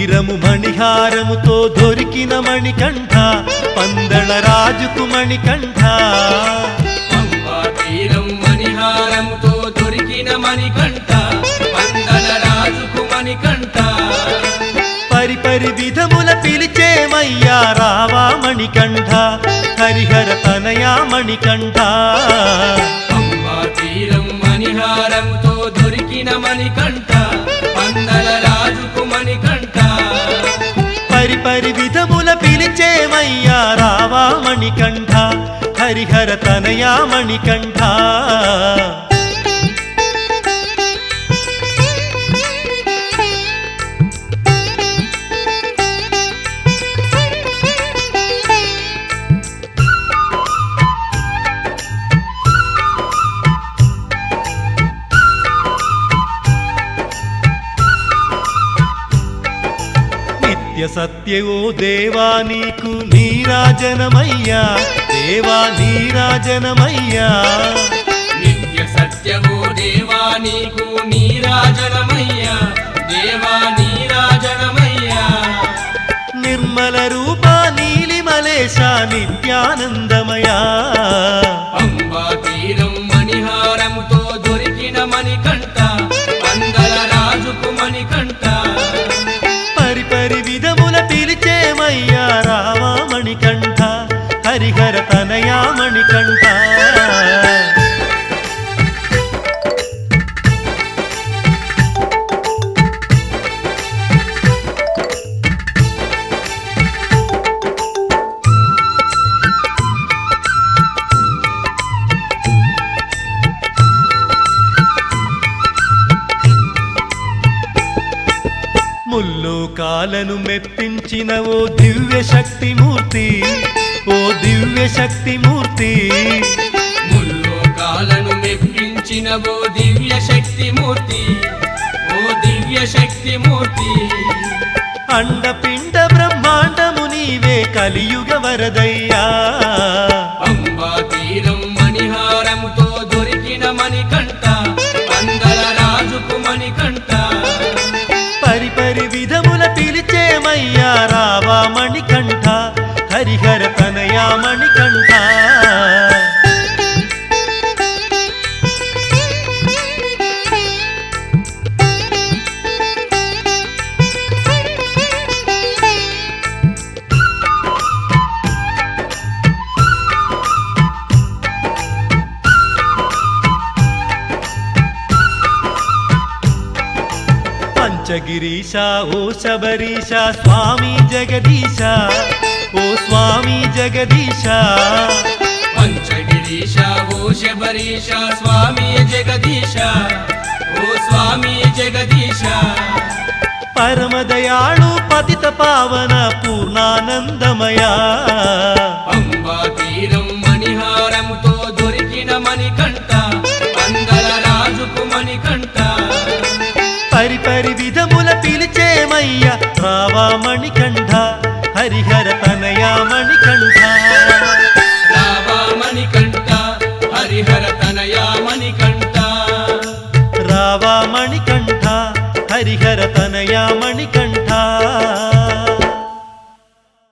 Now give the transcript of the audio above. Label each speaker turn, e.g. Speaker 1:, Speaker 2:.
Speaker 1: తీరము మణిహారముతో దొరికిన మణికంఠ పందళ రాజుకు మణికంఠ
Speaker 2: పంపా తీరం మణిహారముతో దొరికిన మణికంఠ పందల రాజుకు మణికంఠ
Speaker 1: పరిపరి విధముల పిలిచేమయ్యా రావా మణికంఠ హరిహర తనయా మణికంఠ
Speaker 2: పంపా తీరం మణిహారముతో దొరికిన మణికంఠ పందల రాజుకు మణికంఠ
Speaker 1: పరిపరి విధముల పిలిచేమయ్యా రావా మణికంఠ హరిహర తనయా మణికంఠ నిత్య సత్యవో దేవా నీకు నీరాజనమయ్యా దేవా నీరాజనమయ్యా
Speaker 2: నిత్య సత్యమో దేవా నీకు నీరాజనమయ్యా దేవా నీరాజనమయ్యా
Speaker 1: నిర్మల రూప నీలిమలేశ నిత్యానందమయా
Speaker 2: పంబా తీరం మణిహారముతో దొరికిన మణికంఠ పందల రాజుకు మణికంఠ
Speaker 1: పరిపరి విధముల పిలిచేమయ్యా రావా మణికంఠ హరిహర తనయా మణికంఠ ముల్లోకాలను మెప్పించిన ఓ దివ్య శక్తి మూర్తి ఓ దివ్య శక్తి మూర్తి
Speaker 2: ముల్లోకాలను మెప్పించిన ఓ దివ్య శక్తి మూర్తి ఓ దివ్య శక్తి మూర్తి
Speaker 1: అండపిండ బ్రహ్మాండము నీవే కలియుగ వరదయ్యా
Speaker 2: పంబా తీరం మణిహారముతో దొరికిన మణికంఠ పందల రాజుకు మణికంఠ
Speaker 1: పరిపరి విధముల పిలిచేమయ్యా రావా మణికంఠ హరిహర తనయా మణికంఠ పంచగిరీశ ఓ శబరీశ స్వామి జగదీశ ఓ స్వామి జగదీశ
Speaker 2: పంచగిరీశ ఓ శబరీశ స్వామి జగదీశ ఓ స్వామి జగదీశ
Speaker 1: పరమదయాళు పతిత పావన పూర్ణానందమయా
Speaker 2: పంబా తీరం మణిహారముతో దొరికిన మణికంఠ పందల రాజుకు మణికంఠ
Speaker 1: పరిపరి విధముల పిలిచేమయ్య రావా మణికంఠ హరిహర తనయా మణికంఠ
Speaker 2: రావా మణికంఠ హరిహర తనయా మణికంఠ
Speaker 1: రావా మణికంఠ హరిహర తనయా మణికంఠ